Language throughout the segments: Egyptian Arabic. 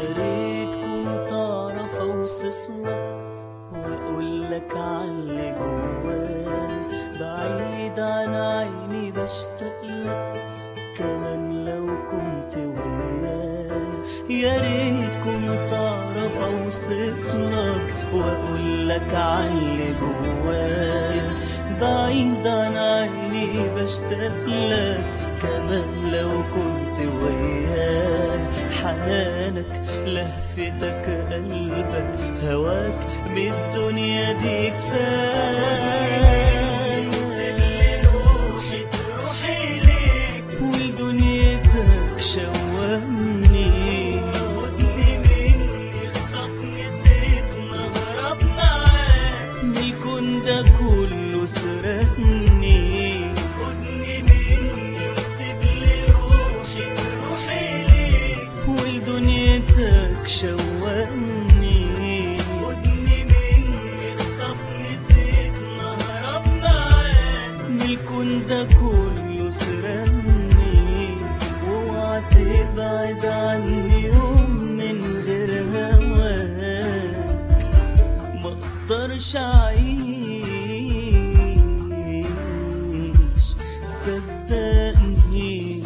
يا ريت كنت اعرف اوصف لك واقول لك عاللي جوايا بعيد عن عيني بشتاق لك كمان لو كنت ويايا يا ريت كنت اعرف اوصف لك واقول لك عاللي جوايا بعيد عن عيني بشتاق لك كمان لو كنت وياي حنانك لهفتك قلبك هواك بالدنيا دي كفاية سيبلي روحي تروحي ليك ولدنيتك شوقني خدني مني اخطفني سيبنا اهرب معاك من الكون ده كله سرقني خدني مني وسيبلي روحي تروحي ليك ولدنيتك شوقني خدني مني اخطفني سيبنا اهرب معاك من الكون ده كله سرقني واوعى تبعد عني يوم من غير هواك ما اقدرش اعيش صدقني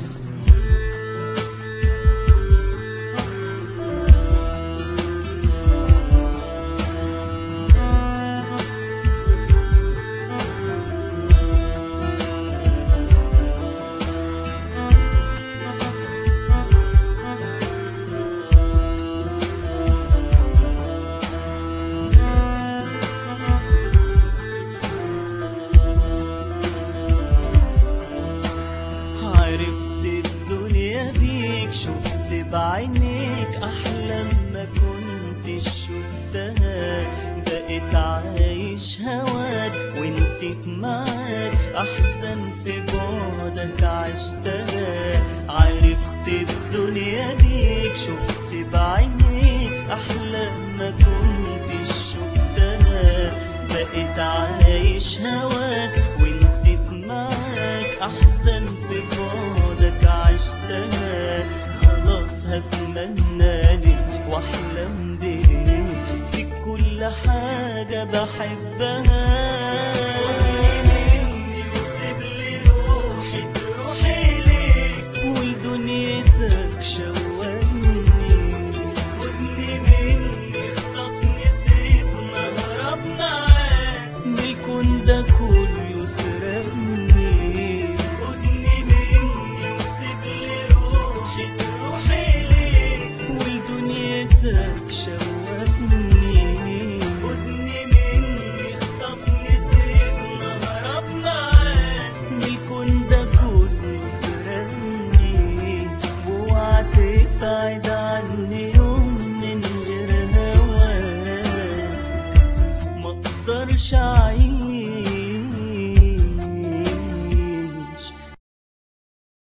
عرفت الدنيا بيك شفت بعينيك احلام ما كنتش شفتها بقيت عايش هواك ونسيت معاك احسن في بعدك عشتها عرفت الدنيا بيك شفت بعينيك احلام ما كنتش شفتها بقيت عايش هواك ونسيت معاك احسن في بعدك عشتها خلاص هتمنى لي واحلم بيه في كل حاجة بحبها وسيبلي روحي تروحي ليك ولدنيتك شوقني خدني مني اخطفني سيبنا اهرب معاك من الكون ده كله سرقني خدني مني وسيبلي روحي تروحي ليك ولدنيتك شوقني خدني مني اخطفني سيبنا اهرب معاك من الكون ده كله سرقني واوعى تبعد عني يوم من غير هواك ما اقدرش